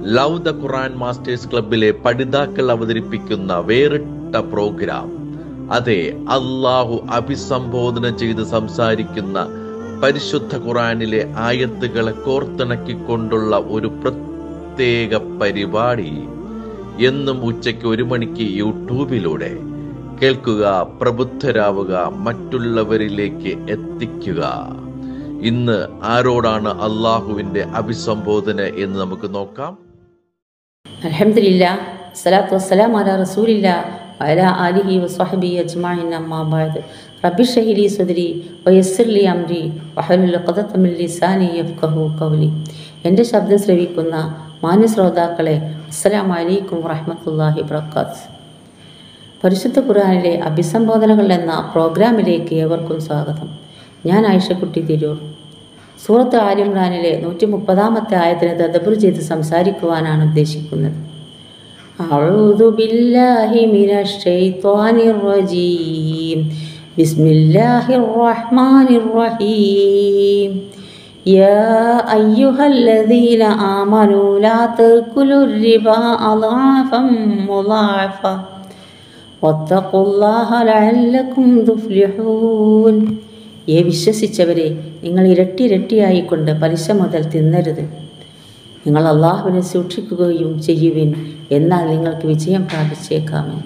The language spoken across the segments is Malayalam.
ലവ് ദ ഖുറാൻ മാസ്റ്റേഴ്സ് ക്ലബിലെ പഠിതാക്കൾ അവതരിപ്പിക്കുന്ന വേറിട്ട പ്രോഗ്രാം അതെ അള്ളാഹു അഭിസംബോധന ചെയ്ത് സംസാരിക്കുന്ന പരിശുദ്ധ ഖുറാനിലെ ആയത്തുകളെ കോർത്തിണക്കിക്കൊണ്ടുള്ള ഒരു പ്രത്യേക പരിപാടി എന്നും ഉച്ചയ്ക്ക് ഒരു മണിക്ക് യൂട്യൂബിലൂടെ കേൾക്കുക പ്രബുദ്ധരാവുക മറ്റുള്ളവരിലേക്ക് എത്തിക്കുക ഇന്ന് ആരോടാണ് അള്ളാഹുവിന്റെ അഭിസംബോധന എന്ന് നമുക്ക് നോക്കാം അലഹമില്ല സ്വലാത്തു വസ്സലാം അല റസൂലില്ല അല അലിഹി വസ്വഹബി അജ്മാഇൻ അമ്മാ ബഅദ് റബ്ബി ഷഹിലി സുദരി വയസ്സിർലി അംരി വഹലുൽ ഖദത്തമിൽ ലിസാനി യഫ്ഖഹു ഖൗലി എൻ്റെ ശബ്ദം ശ്രവിക്കുന്ന മാന്യ ശ്രോതാക്കളെ അസ്സലാമു അലൈക്കും വറഹ്മത്തുള്ളാഹി വബറകാത്ത് പരിശുദ്ധ ഖുർആനിലെ അഭിസംബോധനകൾ എന്ന പ്രോഗ്രാമിലേക്ക് ഏവർക്കും സ്വാഗതം ഞാൻ ആയിഷക്കുട്ടി തിരൂർ സൂറത്ത് ആലിമ്രാനിലെ നൂറ്റി മുപ്പതാമത്തെ ആയത്തിന് തദബുർ ചെയ്ത് സംസാരിക്കുവാനാണ് ഉദ്ദേശിക്കുന്നത് أعوذ بالله من الشيطان الرجيم بسم الله الرحمن الرحيم يا أيها الذين آمنوا لا تأكلوا الربا أضعافا مضاعفا واتقوا الله لعلكم تفلحون ഏ വിശ്വസിച്ചവരെ നിങ്ങൾ ഇരട്ടി ഇരട്ടിയായിക്കൊണ്ട് പലിശ മുതൽ തിന്നരുത് നിങ്ങൾ അള്ളാഹുവിനെ സൂക്ഷിക്കുകയും ചെയ്യുവിൻ എന്നാൽ നിങ്ങൾക്ക് വിജയം പ്രാപിച്ചേക്കാമേ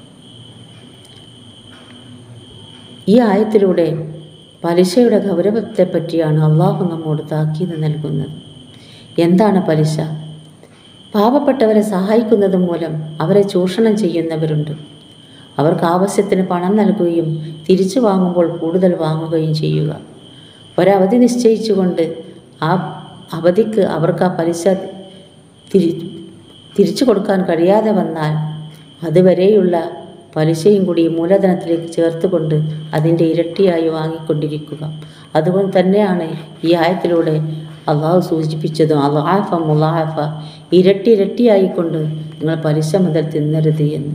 ഈ ആയത്തിലൂടെ പലിശയുടെ ഗൗരവത്തെ പറ്റിയാണ് അള്ളാഹു നമ്മോട് താക്കീത് നൽകുന്നത് എന്താണ് പലിശ പാവപ്പെട്ടവരെ സഹായിക്കുന്നത് മൂലം അവരെ ചൂഷണം ചെയ്യുന്നവരുണ്ട് അവർക്ക് ആവശ്യത്തിന് പണം നൽകുകയും തിരിച്ചു വാങ്ങുമ്പോൾ കൂടുതൽ വാങ്ങുകയും ചെയ്യുക ഒരവധി നിശ്ചയിച്ചുകൊണ്ട് ആ അവധിക്ക് അവർക്ക് ആ പലിശ തിരി തിരിച്ചു കൊടുക്കാൻ കഴിയാതെ വന്നാൽ അതുവരെയുള്ള പലിശയും കൂടി മൂലധനത്തിലേക്ക് ചേർത്തുകൊണ്ട് അതിൻ്റെ ഇരട്ടിയായി വാങ്ങിക്കൊണ്ടിരിക്കുക അതുകൊണ്ട് തന്നെയാണ് ഈ ആയത്തിലൂടെ അള്ളാഹു സൂചിപ്പിച്ചതും അള്ളാഹഫ മുലാഹഫ ഇരട്ടി ഇരട്ടിയായിക്കൊണ്ട് നിങ്ങൾ പലിശ മുതൽ തിന്നരുത് എന്ന്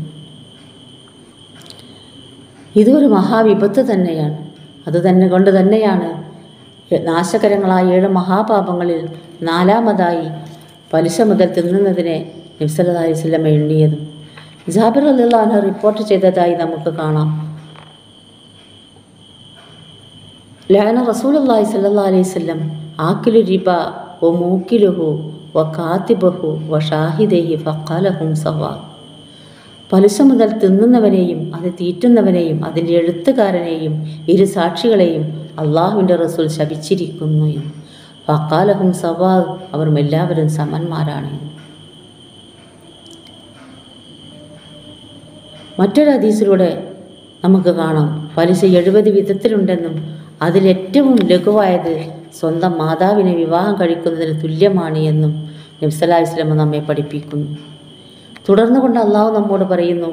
ഇതൊരു മഹാവിപത്ത് തന്നെയാണ് അത് തന്നെ കൊണ്ട് തന്നെയാണ് നാശകരങ്ങളായ ഏഴ് മഹാപാപങ്ങളിൽ നാലാമതായി പലിശ മുതൽ തിന്നുന്നതിനെ നബ്സല്ലാ അലൈവല്ലം എണ്ണിയതും ജാബിർ അല്ലാഹ് റിപ്പോർട്ട് ചെയ്തതായി നമുക്ക് കാണാം ലാന റസൂൽ അള്ളാഹി സല്ലാ അലൈവല്ലം ആക്കിലു റിബ ഒ മൂക്കിലുഹു വ കാത്തിബഹു വ ഷാഹിദേഹി ഫക്കാലഹും സവാ പലിശ മുതൽ തിന്നുന്നവനെയും അത് തീറ്റുന്നവനെയും അതിൻ്റെ എഴുത്തുകാരനെയും ഇരു സാക്ഷികളെയും അള്ളാഹുവിൻ്റെ റസൂൽ ശപിച്ചിരിക്കുന്നു എന്ന് ഫക്കാലഹും സവാ അവർ എല്ലാവരും സമന്മാരാണ് എന്ന് മറ്റൊരു ഹദീസിലൂടെ നമുക്ക് കാണാം പലിശ എഴുപത് വിധത്തിലുണ്ടെന്നും അതിലേറ്റവും ലഘുവായത് സ്വന്തം മാതാവിനെ വിവാഹം കഴിക്കുന്നതിന് തുല്യമാണ് എന്നും നബ്സലാ ഇസ്ലാം നമ്മെ പഠിപ്പിക്കുന്നു തുടർന്ന് കൊണ്ട് അള്ളാഹു നമ്മോട് പറയുന്നു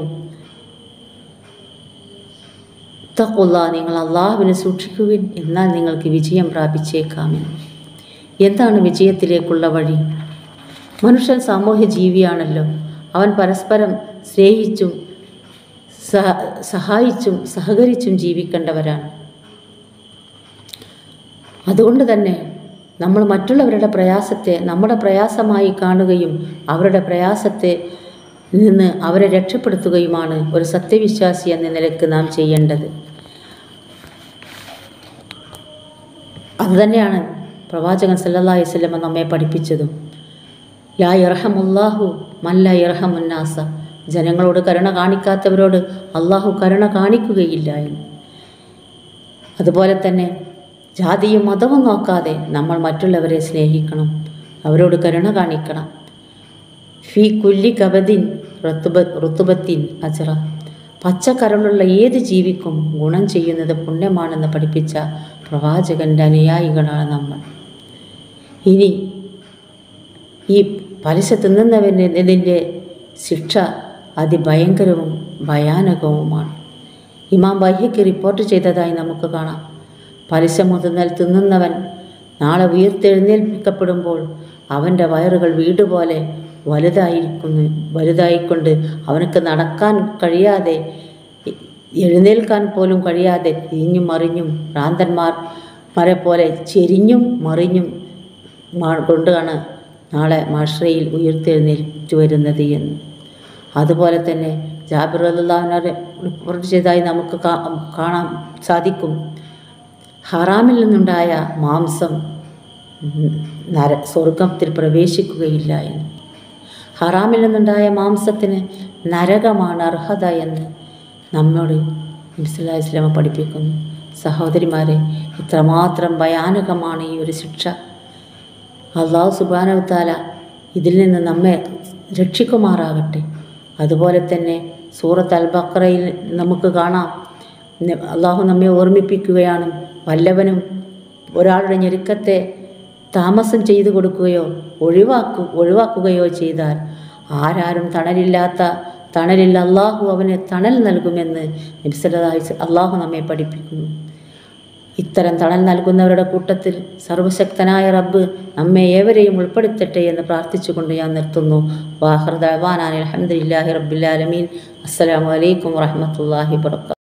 തക്കുള്ള നിങ്ങൾ അള്ളാഹുവിനെ സൂക്ഷിക്കുവിൻ എന്നാൽ നിങ്ങൾക്ക് വിജയം പ്രാപിച്ചേക്കാമെന്ന് എന്താണ് വിജയത്തിലേക്കുള്ള വഴി മനുഷ്യൻ സാമൂഹ്യ ജീവിയാണല്ലോ അവൻ പരസ്പരം സ്നേഹിച്ചും സഹ സഹായിച്ചും സഹകരിച്ചും ജീവിക്കേണ്ടവരാണ് അതുകൊണ്ട് തന്നെ നമ്മൾ മറ്റുള്ളവരുടെ പ്രയാസത്തെ നമ്മുടെ പ്രയാസമായി കാണുകയും അവരുടെ പ്രയാസത്തെ നിന്ന് അവരെ രക്ഷപ്പെടുത്തുകയുമാണ് ഒരു സത്യവിശ്വാസി എന്ന നിലക്ക് നാം ചെയ്യേണ്ടത് അതുതന്നെയാണ് പ്രവാചകൻ സല്ലല്ലാഹി വസല്ലമ നമ്മെ പഠിപ്പിച്ചതും ലാ ഇർഹമുല്ലാഹു മല്ല ഇർഹമുന്നാസ ജനങ്ങളോട് കരുണ കാണിക്കാത്തവരോട് അള്ളാഹു കരുണ കാണിക്കുകയില്ല എന്ന് അതുപോലെ തന്നെ ജാതിയും മതവും നോക്കാതെ നമ്മൾ മറ്റുള്ളവരെ സ്നേഹിക്കണം അവരോട് കരുണ കാണിക്കണം ഫി കുല്ലി കബദിൻ ഋത്തുബ ഋത്തുബത്തിൻ അജറ പച്ചക്കരളുള്ള ഏത് ജീവിക്കും ഗുണം ചെയ്യുന്നത് പുണ്യമാണെന്ന് പഠിപ്പിച്ച പ്രവാചകൻ്റെ അനുയായികളാണ് നമ്മൾ ഇനി ഈ പലിശ തിന്നുന്നവന് ഇതിൻ്റെ ശിക്ഷ അതിഭയങ്കരവും ഭയാനകവുമാണ് ഇമാം ബഹ്യക്ക് റിപ്പോർട്ട് ചെയ്തതായി നമുക്ക് കാണാം പലിശ മുതൽ തിന്നുന്നവൻ നാളെ ഉയർത്തെഴുന്നേൽപ്പിക്കപ്പെടുമ്പോൾ അവൻ്റെ വയറുകൾ വീട് പോലെ വലുതായിരിക്കുന്നു വലുതായിക്കൊണ്ട് അവനക്ക് നടക്കാൻ കഴിയാതെ എഴുന്നേൽക്കാൻ പോലും കഴിയാതെ തിരിഞ്ഞും മറിഞ്ഞും ഭ്രാന്തന്മാർ മരെ പോലെ ചെരിഞ്ഞും മറിഞ്ഞും മാ- കൊണ്ടാണ് നാളെ മാഷ്രയിൽ ഉയർത്തെഴുന്നേറ്റ് വരുന്നത് എന്ന് അതുപോലെ തന്നെ ജാബിർ അല്ലാഹുവിനെ റിപ്പോർട്ട് ചെയ്തതായി നമുക്ക് കാ- കാണാൻ സാധിക്കും ഹറാമിൽ നിന്നുണ്ടായ മാംസം ഉം, നര സ്വർഗത്തിൽ പ്രവേശിക്കുകയില്ല എന്ന് ഹറാമിൽ നിന്നുണ്ടായ മാംസത്തിന് നരകമാണ് അർഹത എന്ന് നമ്മോട് നബിസ്വല്ലാ ഇസ്ലാമ പഠിപ്പിക്കുന്നു സഹോദരിമാരെ ഇത്രമാത്രം ഭയാനകമാണ് ഈ ഒരു ശിക്ഷ അള്ളാഹു സുബാനവത്താല ഇതിൽ നിന്ന് നമ്മെ രക്ഷിക്കുമാറാകട്ടെ അതുപോലെ തന്നെ സൂറത്ത് അൽ ബക്രയിൽ നമുക്ക് കാണാം ന- അള്ളാഹു നമ്മെ ഓർമ്മിപ്പിക്കുകയാണ് വല്ലവനും ഒരാളുടെ ഞെരുക്കത്തെ താമസം ചെയ്തു കൊടുക്കുകയോ ഒഴിവാക്കു ഒഴിവാക്കുകയോ ചെയ്താൽ ആരാരും തണലില്ലാത്ത തണലിൽ അള്ളാഹു അവന് തണൽ നൽകുമെന്ന് നബിസല്ലാഹി അള്ളാഹു നമ്മെ പഠിപ്പിക്കുന്നു ഇത്തരം തണൽ നൽകുന്നവരുടെ കൂട്ടത്തിൽ സർവശക്തനായ റബ്ബ് നമ്മെ ഏവരെയും ഉൾപ്പെടുത്തട്ടെ എന്ന് പ്രാർത്ഥിച്ചുകൊണ്ട് ഞാൻ നിർത്തുന്നു വാഹൃദാൻ അലഹമുല്ലാഹി റബ്ബിലാലമീൻ അസ്സലാമു അലൈക്കും വറഹമത്തല്ലാഹി വർക്കാത്തു